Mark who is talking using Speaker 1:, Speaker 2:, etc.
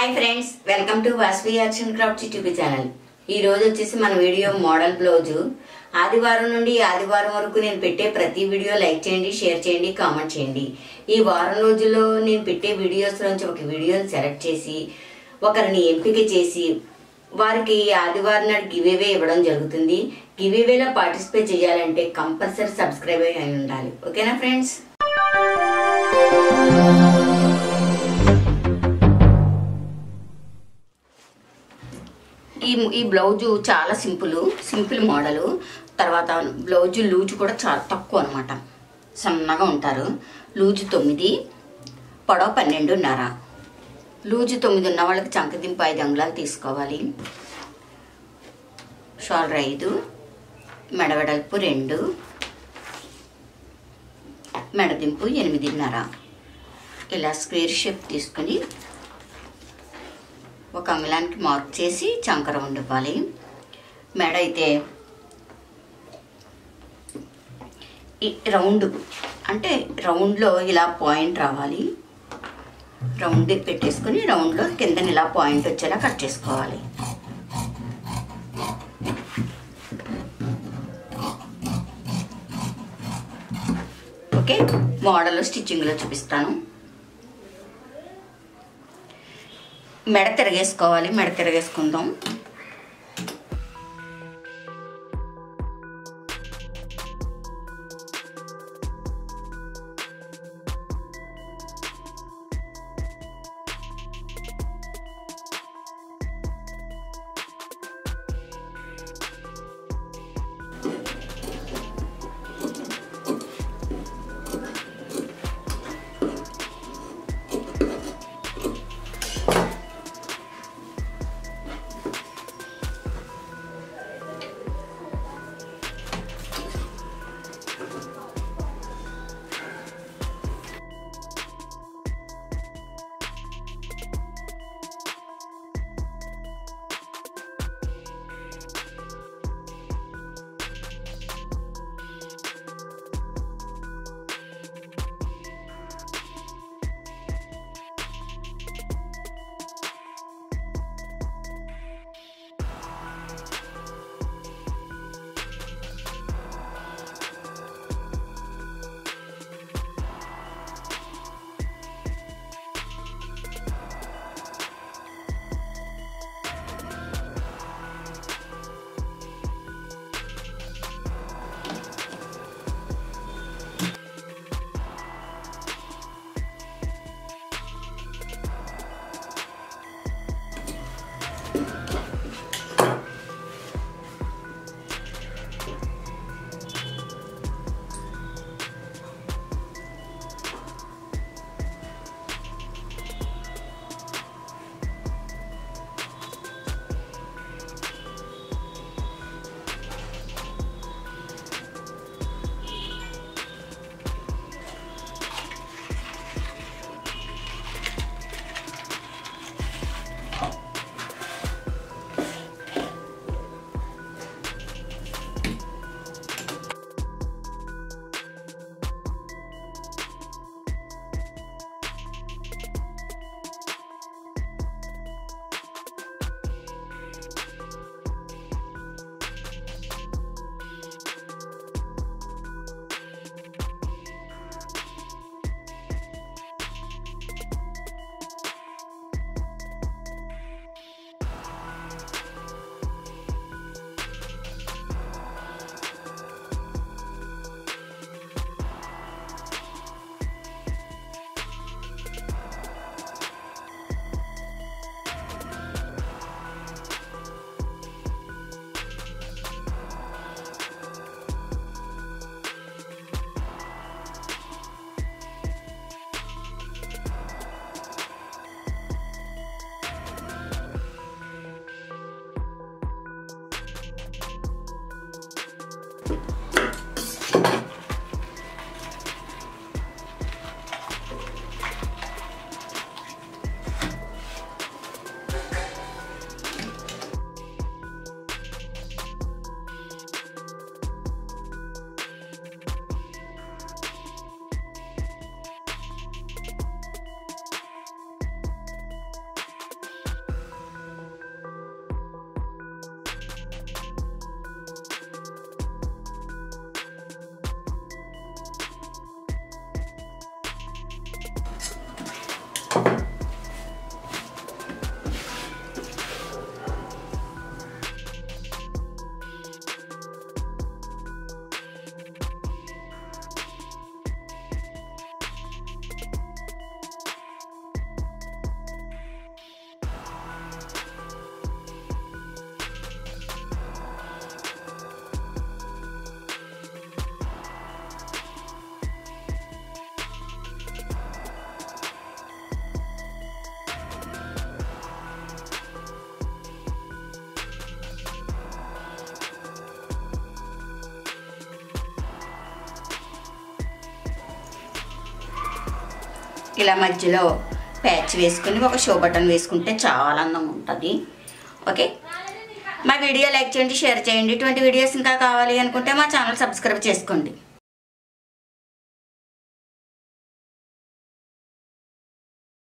Speaker 1: hi friends welcome to Vasvi arts and craft YouTube channel ఈ రోజు వచ్చేసి మన వీడియో మోడల్ బ్లౌజు ఆదివారం నుండి ఆదివారం వరకు నేను పెట్టే ప్రతి వీడియో లైక్ చేయండి షేర్ చేయండి కామెంట్ చేయండి ఈ వారం రోజుల్లో నేను పెట్టే వీడియోస్ నుంచి ఒక వీడియోని సెలెక్ట్ చేసి ఒకరిని ఎంపిక చేసి వారికి ఆదివారం నాడు గివేవే ఇవ్వడం జరుగుతుంది గివేవేలో పార్టిసిపేట్ చేయాలంటే కంపల్సరీ సబ్స్క్రైబ్ అయి ఉండాలి ఓకేనా ఫ్రెండ్స్ ఈ ఈ బ్లౌజు చాలా సింపుల్ సింపుల్ మోడలు తర్వాత బ్లౌజు లూజు కూడా చాలా తక్కువ అనమాట సన్నగా ఉంటారు లూజు తొమ్మిది పొడవ పన్నెండున్నర లూజు తొమ్మిది ఉన్న వాళ్ళకి చంకదింపు ఐదు అంగుళాలు తీసుకోవాలి షోల్డర్ ఐదు మెడవెడల్పు రెండు మెడదింపు ఎనిమిదిన్నర ఇలా స్క్వేర్ షేప్ తీసుకుని ఒక అంగుళానికి మార్క్ చేసి చంకర ఉండివ్వాలి మెడ అయితే ఈ రౌండ్ అంటే రౌండ్లో ఇలా పాయింట్ రావాలి రౌండ్ పెట్టేసుకుని రౌండ్లో కింద ఇలా పాయింట్ వచ్చేలా కట్ చేసుకోవాలి ఓకే మోడల్ స్టిచ్చింగ్లో చూపిస్తాను మెడ తిరగేసుకోవాలి మెడ తిరగేసుకుందాం ఇలా మధ్యలో ప్యాచ్ వేసుకుని ఒక షో బటన్ వేసుకుంటే చాలా అందంగా ఉంటుంది ఓకే మా వీడియో లైక్ చేయండి షేర్ చేయండి ఇటువంటి వీడియోస్ ఇంకా కావాలి అనుకుంటే మా ఛానల్ సబ్స్క్రైబ్ చేసుకోండి